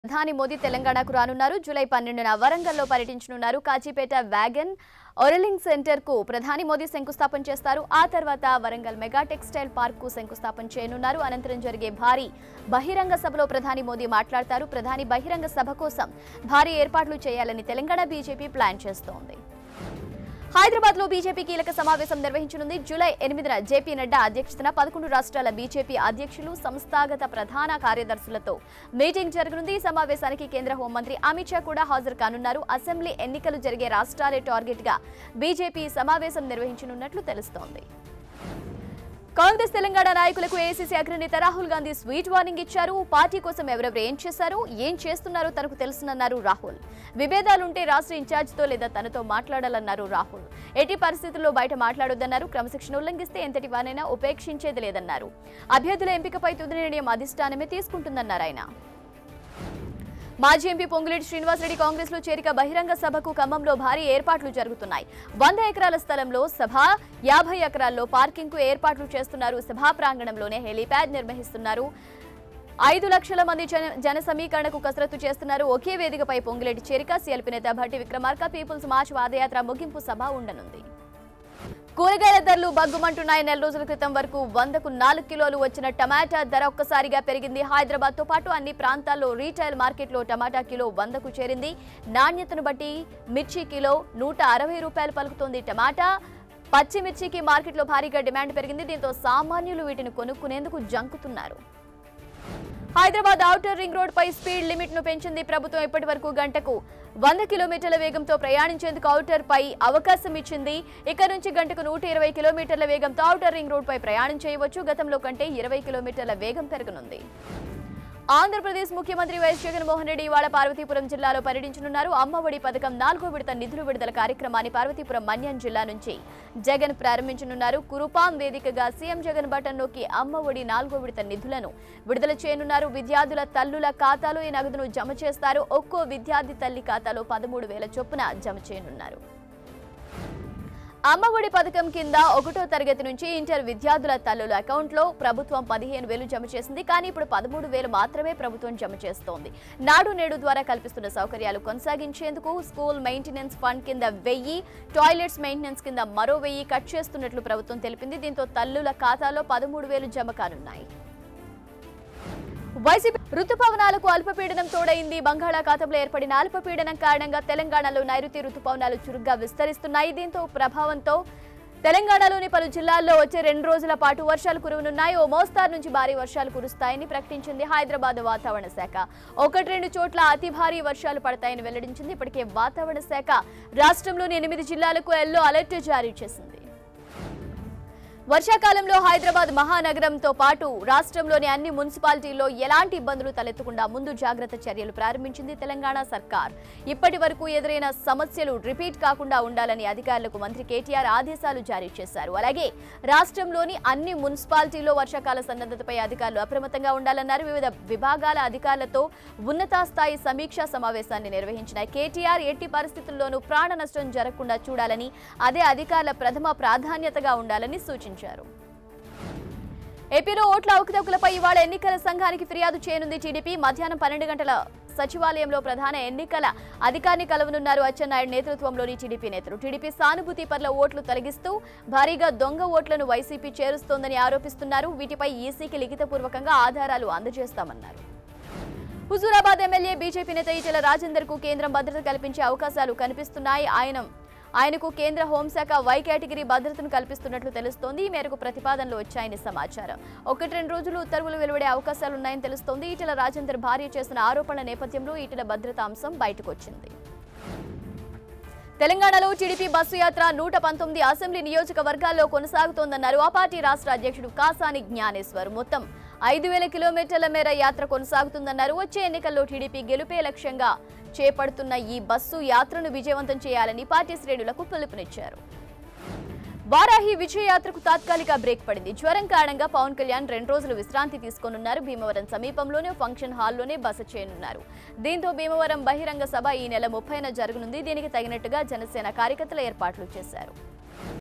ప్రధాని మోదీ తెలంగాణకు రానున్నారు జూలై పన్నెండున వరంగల్లో పర్యటించనున్నారు కాజీపేట వ్యాగన్ ఒరలింగ్ సెంటర్ కు ప్రధాని మోదీ శంకుస్థాపన చేస్తారు ఆ తర్వాత వరంగల్ మెగా టెక్స్టైల్ పార్క్ కు శంకుస్థాపన చేయనున్నారు అనంతరం జరిగే భారీ బహిరంగ సభలో ప్రధాని మోదీ మాట్లాడతారు ప్రధాని బహిరంగ సభ కోసం భారీ ఏర్పాట్లు చేయాలని తెలంగాణ బీజేపీ ప్లాన్ చేస్తోంది హైదరాబాద్ లో బీజేపీ కీలక సమావేశం నిర్వహించనుంది జూలై ఎనిమిదిన జేపీ నడ్డా అధ్యక్షతన పదకొండు రాష్ట్రాల బీజేపీ అధ్యక్షులు సంస్థాగత ప్రధాన కార్యదర్శులతో మీటింగ్ జరగనుంది ఈ సమావేశానికి కేంద్ర హోంమంత్రి అమిత్ షా కూడా హాజరు కానున్నారు అసెంబ్లీ ఎన్నికలు జరిగే రాష్ట్రాలే టార్గెట్ గా బీజేపీ ఈ సమావేశం నిర్వహించనున్నట్లు తెలుస్తోంది కాంగ్రెస్ తెలంగాణ నాయకులకు ఏసీసీ అగ్రనేత రాహుల్ గాంధీ స్వీట్ వార్నింగ్ ఇచ్చారు పార్టీ కోసం ఎవరెవరు ఏం చేశారు ఏం చేస్తున్నారో తనకు తెలుసునన్నారు రాహుల్ విభేదాలుంటే రాష్ట్ర ఇన్ఛార్జితో లేదా తనతో మాట్లాడాలన్నారు రాహుల్ ఎట్టి పరిస్థితుల్లో బయట మాట్లాడొద్దన్నారు క్రమశిక్షణ ఉల్లంఘిస్తే ఎంతటి వారైనా ఉపేక్షించేది లేదన్నారు అభ్యర్థుల ఎంపికపై తుది నిర్ణయం అధిష్టానమే తీసుకుంటుందన్నారు ఆయన మాజీ ఎంపీ పొంగులేటి శ్రీనివాసరెడ్డి కాంగ్రెస్ లో చేరిక బహిరంగ సభకు ఖమ్మంలో భారీ ఏర్పాట్లు జరుగుతున్నాయి వంద ఎకరాల స్థలంలో సభ యాభై ఎకరాల్లో పార్కింగ్ కు ఏర్పాట్లు చేస్తున్నారు సభా ప్రాంగణంలోనే హెలీప్యాడ్ నిర్వహిస్తున్నారు ఐదు లక్షల మంది జన జన సమీకరణకు కసరత్తు చేస్తున్నారు ఒకే వేదికపై పొంగులేటి చేరిక సీఎల్పీ నేత భట్టి విక్రమార్క పీపుల్స్ మార్చ్ పాదయాత్ర ముగింపు సభ ఉండనుంది కూరగాయల ధరలు బగ్గుమంటున్నాయి నెల రోజుల క్రితం వరకు వందకు నాలుగు కిలోలు వచ్చిన టమాటా ధర ఒక్కసారిగా పెరిగింది హైదరాబాద్ తో పాటు అన్ని ప్రాంతాల్లో రీటైల్ మార్కెట్లో టమాటా కిలో వందకు చేరింది నాణ్యతను బట్టి మిర్చి కిలో నూట అరవై రూపాయలు పలుకుతోంది టమాటా పచ్చిమిర్చికి మార్కెట్లో భారీగా డిమాండ్ పెరిగింది దీంతో సామాన్యులు వీటిని కొనుక్కునేందుకు జంకుతున్నారు హైదరాబాద్ ఔటర్ రింగ్ రోడ్ పై స్పీడ్ లిమిట్ ను పెంచింది ప్రభుత్వం ఇప్పటి వరకు గంటకు వంద కిలోమీటర్ల వేగంతో ప్రయాణించేందుకు ఔటర్ పై అవకాశం ఇచ్చింది ఇక నుంచి గంటకు నూట ఇరవై కిలోమీటర్ల వేగంతో ఔటర్ రింగ్ రోడ్ పై ప్రయాణం చేయవచ్చు గతంలో కంటే ఇరవై కిలోమీటర్ల వేగం పెరగనుంది ఆంధ్రప్రదేశ్ ముఖ్యమంత్రి వైఎస్ జగన్మోహన్ రెడ్డి ఇవాళ పార్వతీపురం జిల్లాలో పర్యటించనున్నారు అమ్మఒడి పథకం నాలుగో విడత నిధులు విడుదల కార్యక్రమాన్ని పార్వతీపురం మన్యం జిల్లా నుంచి జగన్ ప్రారంభించనున్నారు కురుపాం వేదికగా సీఎం జగన్ బటన్ నొక్కి అమ్మఒడి నాలుగో విడత నిధులను విడుదల చేయనున్నారు విద్యార్థుల తల్లుల ఖాతాలో ఈ నగదును జమ చేస్తారు ఒక్కో విద్యార్థి తల్లి ఖాతాలో పదమూడు వేల చొప్పున జమ చేయనున్నారు అమ్మఒడి పథకం కింద ఒకటో తరగతి నుంచి ఇంటర్ విద్యార్థుల తల్లుల అకౌంట్లో ప్రభుత్వం పదిహేను వేలు జమ చేసింది కానీ ఇప్పుడు పదమూడు వేలు మాత్రమే ప్రభుత్వం జమ చేస్తోంది నాడు నేడు ద్వారా కల్పిస్తున్న సౌకర్యాలు కొనసాగించేందుకు స్కూల్ మెయింటెనెన్స్ ఫండ్ కింద వెయ్యి టాయిలెట్స్ మెయింటెనెన్స్ కింద మరో వెయ్యి కట్ చేస్తున్నట్లు ప్రభుత్వం తెలిపింది దీంతో తల్లుల ఖాతాలో పదమూడు వేలు జమ కానున్నాయి వైసీపీ రుతుపవనాలకు అల్పపీడనం తోడైంది బంగాళాఖాతంలో ఏర్పడిన అల్పపీడనం కారణంగా తెలంగాణలో నైరుతి రుతుపవనాలు చురుగ్గా విస్తరిస్తున్నాయి దీంతో ప్రభావంతో తెలంగాణలోని పలు జిల్లాల్లో వచ్చే రెండు రోజుల పాటు వర్షాలు కురవనున్నాయి ఓ మోస్తారు నుంచి భారీ వర్షాలు కురుస్తాయని ప్రకటించింది హైదరాబాద్ వాతావరణ శాఖ ఒకటి రెండు చోట్ల అతి భారీ వర్షాలు పడతాయని వెల్లడించింది ఇప్పటికే వాతావరణ శాఖ రాష్ట్రంలోని ఎనిమిది జిల్లాలకు ఎల్లో అలర్ట్ జారీ చేసింది వర్షాకాలంలో హైదరాబాద్ మహానగరంతో పాటు రాష్ట్రంలోని అన్ని మున్సిపాలిటీల్లో ఎలాంటి ఇబ్బందులు తలెత్తకుండా ముందు జాగ్రత్త చర్యలు ప్రారంభించింది తెలంగాణ సర్కార్ ఇప్పటి వరకు ఎదురైన సమస్యలు రిపీట్ కాకుండా ఉండాలని అధికారులకు మంత్రి కేటీఆర్ ఆదేశాలు జారీ చేశారు అలాగే రాష్ట్రంలోని అన్ని మున్సిపాలిటీల్లో వర్షాకాల సన్నద్ధతపై అధికారులు అప్రమత్తంగా ఉండాలన్నారు వివిధ విభాగాల అధికారులతో ఉన్నతాస్థాయి సమీక్షా సమావేశాన్ని నిర్వహించిన కేటీఆర్ ఎట్టి పరిస్థితుల్లోనూ ప్రాణ నష్టం జరగకుండా చూడాలని అదే అధికారుల ప్రథమ ప్రాధాన్యతగా ఉండాలని సూచించారు ఏపీలో ఓట్ల అవకతవకలపై ఇవాళ ఎన్నికల సంఘానికి ఫిర్యాదు చేయనుంది టీడీపీ మధ్యాహ్నం పన్నెండు గంటల సచివాలయంలో ప్రధాన ఎన్నికల అధికారిని కలవనున్నారు అచ్చెన్నాయుడు నేతృత్వంలోని టీడీపీ నేతలు టీడీపీ సానుభూతి పట్ల ఓట్లు తొలగిస్తూ భారీగా దొంగ ఓట్లను వైసీపీ చేరుస్తోందని ఆరోపిస్తున్నారు వీటిపై ఈసీకి లిఖితపూర్వకంగా ఆధారాలు అందజేస్తామన్నారు హుజూరాబాద్ ఎమ్మెల్యే బీజేపీ నేత ఈటెల రాజేందర్ కు కేంద్రం భద్రత కల్పించే అవకాశాలు కనిపిస్తున్నాయి ఆయన ఆయనకు కేంద్ర హోంశాఖ వై కేటగిరీ భద్రతను కల్పిస్తున్నట్లు తెలుస్తోంది ఈ మేరకు ప్రతిపాదనలు వచ్చాయని సమాచారం ఒకటి రెండు రోజులు ఉత్తర్వులు వెలువడే అవకాశాలున్నాయని తెలుస్తోంది ఈటెల రాజేందర్ భార్య చేసిన ఆరోపణల నేపథ్యంలో ఈటెల భద్రతా అంశం బయటకొచ్చింది తెలంగాణలో టీడీపీ బస్సు యాత్ర నూట పంతొమ్మిది అసెంబ్లీ నియోజకవర్గాల్లో కొనసాగుతోందన్నారు ఆ పార్టీ రాష్ట్ర అధ్యక్షుడు కాసాని జ్ఞానేశ్వర్ మొత్తం ఐదు వేల కిలోమీటర్ల మేర యాత్ర కొనసాగుతుందన్నారు వచ్చే ఎన్నికల్లో టీడీపీ గెలుపే లక్ష్యంగా చేపడుతున్న ఈ బస్సు యాత్రను విజయవంతం చేయాలని పార్టీ శ్రేణులకు పిలుపునిచ్చారు వారాహి విజయ యాత్రకు తాత్కాలిక బ్రేక్ పడింది జ్వరం కారణంగా పవన్ కళ్యాణ్ రెండు రోజులు విశ్రాంతి తీసుకోనున్నారు భీమవరం సమీపంలోనే ఫంక్షన్ హాల్లోనే బస చేయనున్నారు దీంతో భీమవరం బహిరంగ సభ ఈ నెల ముప్పైన జరగనుంది దీనికి తగినట్టుగా జనసేన కార్యకర్తలు ఏర్పాట్లు చేశారు